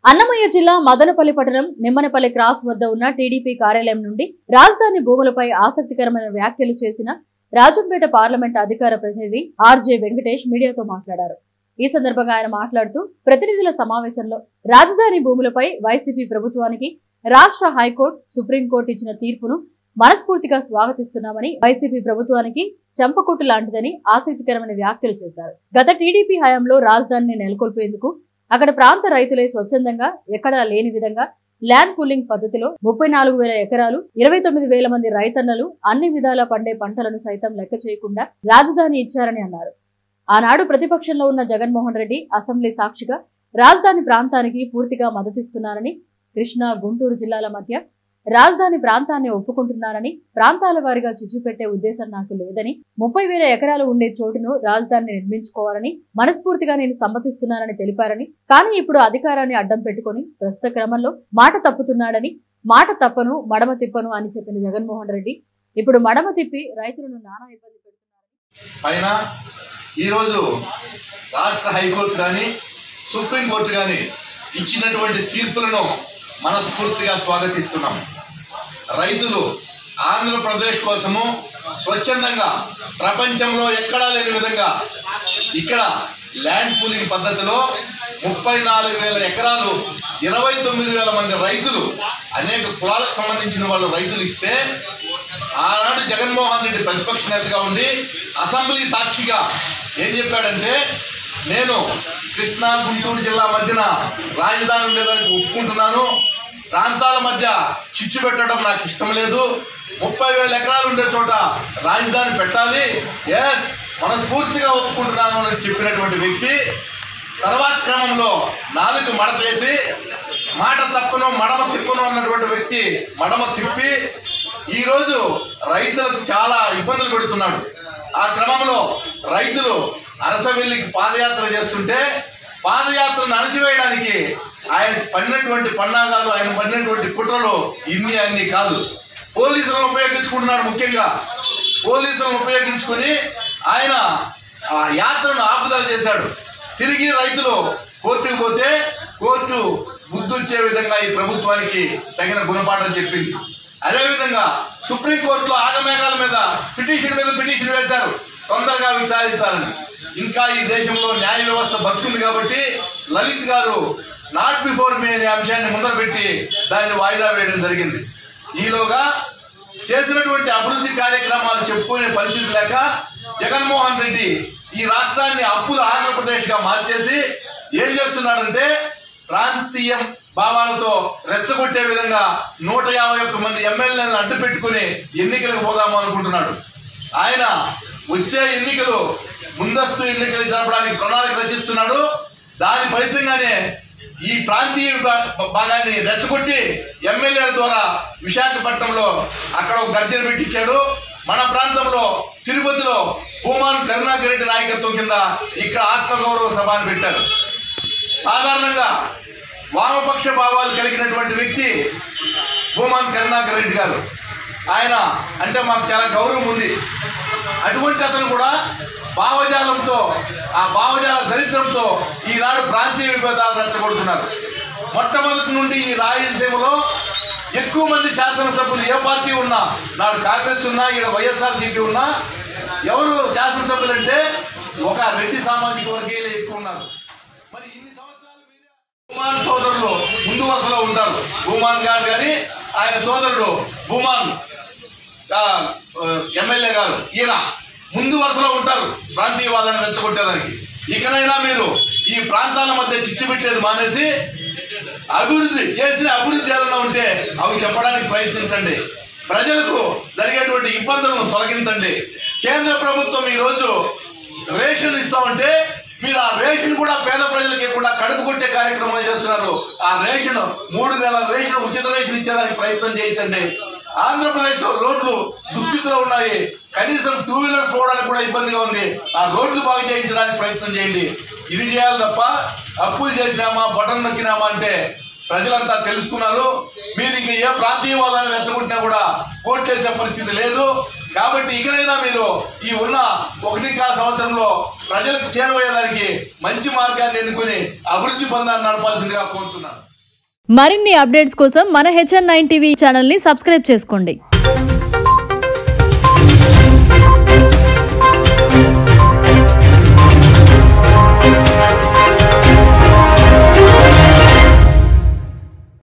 అన్నమయ్య జిల్లా మదనపల్లి పట్టణం నిమ్మనపల్లి క్రాస్ వద్ద ఉన్న టీడీపీ కార్యాలయం నుండి రాజధాని భూములపై ఆసక్తికరమైన వ్యాఖ్యలు చేసిన రాజంపేట పార్లమెంట్ అధికార ప్రతినిధి ఆర్జే వెంకటేష్ మీడియాతో మాట్లాడారు ఈ సందర్భంగా ఆయన మాట్లాడుతూ ప్రతినిధుల సమావేశంలో రాజధాని భూములపై వైసీపీ ప్రభుత్వానికి రాష్ట్ర హైకోర్టు సుప్రీంకోర్టు ఇచ్చిన తీర్పును మనస్ఫూర్తిగా స్వాగతిస్తున్నామని వైసీపీ ప్రభుత్వానికి చంపకొట్టు లాంటిదని ఆసక్తికరమైన వ్యాఖ్యలు చేశారు గత టీడీపీ హయాంలో రాజధానిని నెలకొల్పేందుకు అక్కడ ప్రాంత రైతులే స్వచ్ఛందంగా ఎక్కడా లేని విధంగా ల్యాండ్ పూలింగ్ పద్ధతిలో ముప్పై నాలుగు వేల ఎకరాలు ఇరవై తొమ్మిది వేల మంది రైతన్నలు అన్ని విధాలా పండే పంటలను సైతం లెక్క చేయకుండా రాజధాని ఇచ్చారని అన్నారు ఆనాడు ప్రతిపక్షంలో ఉన్న జగన్మోహన్ రెడ్డి అసెంబ్లీ సాక్షిగా రాజధాని ప్రాంతానికి పూర్తిగా మద్దతిస్తున్నారని కృష్ణా గుంటూరు జిల్లాల మధ్య రాజధాని ప్రాంతాన్ని ఒప్పుకుంటున్నారని ప్రాంతాల వారిగా చిచ్చు పెట్టే ఉద్దేశం నాకు లేదని ముప్పై వేల ఎకరాలు ఉండే చోటును రాజధానిని నిర్మించుకోవాలని మనస్ఫూర్తిగా నేను సమ్మతిస్తున్నానని తెలిపారని కానీ ఇప్పుడు అధికారాన్ని అడ్డం పెట్టుకొని ప్రస్తుత క్రమంలో మాట తప్పుతున్నాడని మాట తప్పను మడమ తిప్పను అని చెప్పిన జగన్మోహన్ రెడ్డి ఇప్పుడు మడమ తిప్పి రైతులను నానా ఇబ్బంది పెడుతున్నారు పైన ఈరోజు రాష్ట్ర హైకోర్టు కానీ సుప్రీంకోర్టు కానీ ఇచ్చినటువంటి తీర్పులను మనస్ఫూర్తిగా స్వాగతిస్తున్నాం రైతులు ఆంధ్రప్రదేశ్ కోసము స్వచ్ఛందంగా ప్రపంచంలో ఎక్కడా లేని విధంగా ఇక్కడ ల్యాండ్ పూలింగ్ పద్ధతిలో ముప్పై నాలుగు వేల ఎకరాలు ఇరవై తొమ్మిది వేల మంది రైతులు అనేక కులాలకు సంబంధించిన వాళ్ళు రైతులు ఇస్తే ఆనాడు జగన్మోహన్ రెడ్డి ప్రతిపక్ష నేతగా ఉండి అసెంబ్లీ సాక్షిగా ఏం చెప్పాడంటే నేను కృష్ణా గుంటూరు జిల్లా మధ్యన రాజధాని ఉండేదానికి ఒప్పుకుంటున్నాను ప్రాంతాల మధ్య చిచ్చు పెట్టడం నాకు ఇష్టం లేదు ముప్పై వేల ఎకరాలు ఉండే చోట రాజధాని పెట్టాలి ఎస్ మనస్ఫూర్తిగా ఒప్పుకుంటున్నాను అని చెప్పినటువంటి వ్యక్తి తర్వాత క్రమంలో నాలుగు మడతేసి మాట తప్పను మడమ తిప్పను అన్నటువంటి వ్యక్తి మడమ తిప్పి ఈరోజు రైతులకు చాలా ఇబ్బందులు పెడుతున్నాడు ఆ క్రమంలో రైతులు అరసవెల్లికి పాదయాత్ర చేస్తుంటే పాదయాత్రను అణచివేయడానికి ఆయన పడినటువంటి పన్నాగాలు ఆయన పడినటువంటి కుట్రలు ఇన్ని అన్ని కాదు పోలీసులను ఉపయోగించుకుంటున్నాడు ముఖ్యంగా పోలీసులను ఉపయోగించుకొని ఆయన ఆ యాత్రను ఆపుదల చేశాడు తిరిగి రైతులు కోర్టుకు పోతే కోర్టు బుద్ధుచ్చే విధంగా ఈ ప్రభుత్వానికి తగిన గుణపాఠం చెప్పింది అదేవిధంగా సుప్రీంకోర్టులో ఆగమేఘాల మీద పిటిషన్ మీద పిటిషన్ వేశారు తొందరగా విచారించాలని ఇంకా ఈ దేశంలో న్యాయ వ్యవస్థ బతుకుంది కాబట్టి లలిత్ గారు నాట్ బిఫోర్ మే అనే అంశాన్ని ముందర పెట్టి దాన్ని వాయిదా వేయడం జరిగింది ఈలోగా చేసినటువంటి అభివృద్ధి కార్యక్రమాలు చెప్పుకునే పరిస్థితి లేక జగన్మోహన్ రెడ్డి ఈ రాష్ట్రాన్ని అప్పుల ఆంధ్రప్రదేశ్గా మార్చేసి ఏం చేస్తున్నాడంటే ప్రాంతీయం భావాలతో రెచ్చగొట్టే విధంగా నూట యాభై ఒక్క మంది ఎమ్మెల్యేలను అడ్డు పెట్టుకుని ఎన్నికలకు పోదాము అనుకుంటున్నాడు ఆయన వచ్చే ఎన్నికలు ముందస్తు ఎన్నికలు జరపడానికి ప్రణాళిక రచిస్తున్నాడు దాని ఫలితంగానే ఈ ప్రాంతీయ భా- భాగాన్ని రెచ్చగొట్టి ఎమ్మెల్యేల ద్వారా విశాఖపట్నంలో అక్కడ ఒక గర్జన పెట్టించాడు మన ప్రాంతంలో తిరుపతిలో భూమాన్ కరుణాకర్ రెడ్డి నాయకత్వం కింద ఇక్కడ ఆత్మగౌరవ సభ అని పెట్టారు సాధారణంగా వామపక్ష భావాలు కలిగినటువంటి వ్యక్తి భూమాన్ కరుణాకర్ రెడ్డి గారు ఆయన అంటే మాకు చాలా గౌరవం ఉంది అటువంటి అతను కూడా భావజాలంతో ఆ భావజాల దరిద్రంతో ఈనాడు ప్రాంతీయ విభేదాలు రెచ్చగొడుతున్నారు మొట్టమొదటి నుండి ఈ రాయలసీమలో ఎక్కువ మంది శాసనసభ్యులు ఏ పార్టీ ఉన్నా నాడు కాంగ్రెస్ ఉన్నా ఇక్కడ వైఎస్ఆర్సీపీ ఉన్నా ఎవరు శాసనసభ్యులు అంటే ఒక రెడ్డి సామాజిక వర్గీయులు ఎక్కువ ఉన్నారు మరి ఇన్ని సంవత్సరాలు మీరే భూమాన్ సోదరులు ముందు వరుసలో ఉంటారు భూమాన్ గారు కానీ ఆయన సోదరుడు భూమాన్ ఆ, ఆ, ఎమ్మెల్యే గారు ఈయన ముందు వరుసలో ఉంటారు ప్రాంతీయవాదాన్ని రెచ్చగొట్టేదానికి ఇకనైనా మీరు ఈ ప్రాంతాల మధ్య చిచ్చు పెట్టేది మానేసి అభివృద్ధి చేసిన అభివృద్ధి ఏదైనా ఉంటే అవి చెప్పడానికి ప్రయత్నించండి ప్రజలకు జరిగేటువంటి ఇబ్బందులను తొలగించండి కేంద్ర ప్రభుత్వం ఈరోజు రేషన్ ఇస్తామంటే మీరు ఆ రేషన్ కూడా పేద ప్రజలకు ఇవ్వకుండా కడుపు కొట్టే కార్యక్రమం చేస్తున్నారు ఆ రేషన్ మూడు నెలల రేషన్ ఉచిత రేషన్ ఇచ్చేదానికి ప్రయత్నం చేయించండి ఆంధ్రప్రదేశ్ లో రోడ్లు దుస్థితిలో ఉన్నాయి కనీసం టూ వీలర్స్ పోవడానికి కూడా ఇబ్బందిగా ఉంది ఆ రోడ్లు బాగు చేయించడానికి ప్రయత్నం చేయండి ఇది చేయాలి తప్ప అప్పులు చేసినామా బటన్ నొక్కినామా అంటే ప్రజలంతా తెలుసుకున్నారు మీరు ఇంక ఏ ప్రాంతీయవాదాన్ని రెచ్చగొట్టినా కూడా ఓట్ చేసే పరిస్థితి లేదు కాబట్టి ఇకనైనా మీరు ఈ ఉన్న ఒకటి కా సంవత్సరంలో ప్రజలకు చేరువయ్యేదానికి మంచి మార్గాన్ని ఎన్నుకొని అభివృద్ధి పొందాలని నడపాల్సిందిగా కోరుతున్నాను మరిన్ని అప్డేట్స్ కోసం మన హెచ్ఎన్ నైన్ టీవీ ఛానల్ని సబ్స్క్రైబ్ చేసుకోండి